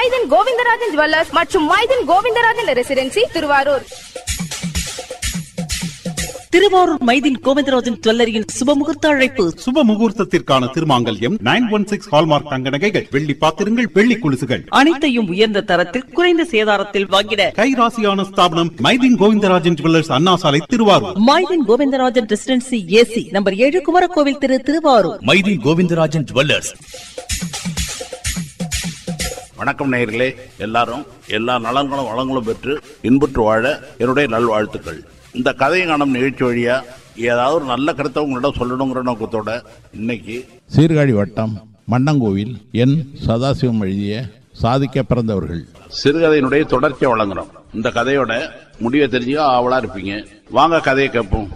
Mydeen Govindarajan jewellers மற்றும் Maideen Govindarajan residency Thiruvarur Thiruvarur Maideen Govindarajan ஜுவல்லரியின் சுபமுகூர்த்த அழைப்பு சுப முகூர்த்தத்திற்கான திருமாங்கல்யம் நைன் ஒன் சிக்ஸ் ஹால்மார்க் தங்க நகைகள் வெள்ளி பாத்திரங்கள் வெள்ளி குலுசுகள் அனைத்தையும் உயர்ந்த தரத்தில் குறைந்த சேதாரத்தில் வாங்கிட கைராசியான ஸ்தாபனம் Maideen Govindarajan jewellers Anna Salai Thiruvarur Maideen Govindarajan residency AC number ஏழு குமரகோவில் திரு திருவாரூர் மைதி கோவிந்தராஜன் ஜுவல்லர்ஸ் வணக்கம் நேயர்களே எல்லாரும் எல்லா நலன்களும் வளங்களும் பெற்று இன்புற்று வாழ என்னுடைய நல்வாழ்த்துக்கள் இந்த கதையை காணும் நிகழ்ச்சி வழியா ஏதாவது ஒரு நல்ல கருத்தை உங்களிடம் சொல்லணுங்கிற நோக்கத்தோட இன்னைக்கு சீர்காழி வட்டம் மன்னங்கோவில் என் சதாசிவம் எழுதிய சாதிக்க பிறந்தவர்கள் சிறுகதையினுடைய தொடர்ச்சியை வழங்குறோம் இந்த கதையோட முடிவை தெரிஞ்சுக்க ஆவலா இருப்பீங்க வாங்க கதையை கேட்போம்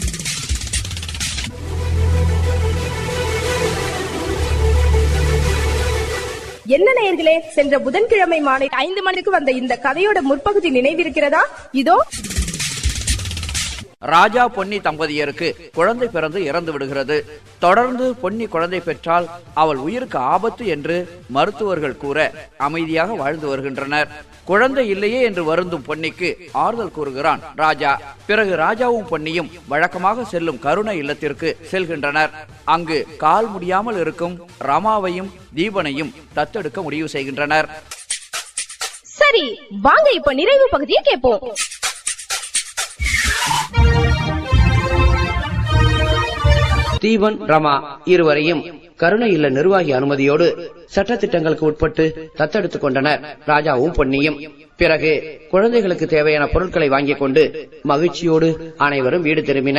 என்ன நேயர்களே சென்ற புதன்கிழமை மாலை ஐந்து மணிக்கு வந்த இந்த கதையோட முற்பகுதி நினைவிருக்கிறதா இதோ ராஜா பொன்னி தம்பதியருக்கு குழந்தை பிறந்து இறந்து விடுகிறது தொடர்ந்து பொன்னி குழந்தை பெற்றால் அவள் உயிருக்கு ஆபத்து என்று மருத்துவர்கள் கூற அமைதியாக வாழ்ந்து வருகின்றனர் குழந்தை இல்லையே என்று வருந்தும் பொன்னிக்கு ஆறுதல் கூறுகிறான் ராஜா பிறகு ராஜாவும் பொன்னியும் வழக்கமாக செல்லும் கருணை இல்லத்திற்கு செல்கின்றனர் அங்கு கால் முடியாமல் இருக்கும் ரமாவையும் தீபனையும் தத்தெடுக்க முடிவு செய்கின்றனர் சரி வாங்க இப்ப நிறைவு பகுதியை கேட்போம் ஸ்டீவன் ரமா இருவரையும் கருணை இல்ல நிர்வாகி அனுமதியோடு சட்டத்திட்டங்களுக்கு உட்பட்டு தத்தெடுத்துக் கொண்டனர் ராஜாவும் பொன்னியும் பிறகு குழந்தைகளுக்கு தேவையான பொருட்களை வாங்கிக் கொண்டு மகிழ்ச்சியோடு அனைவரும் வீடு திரும்பினர்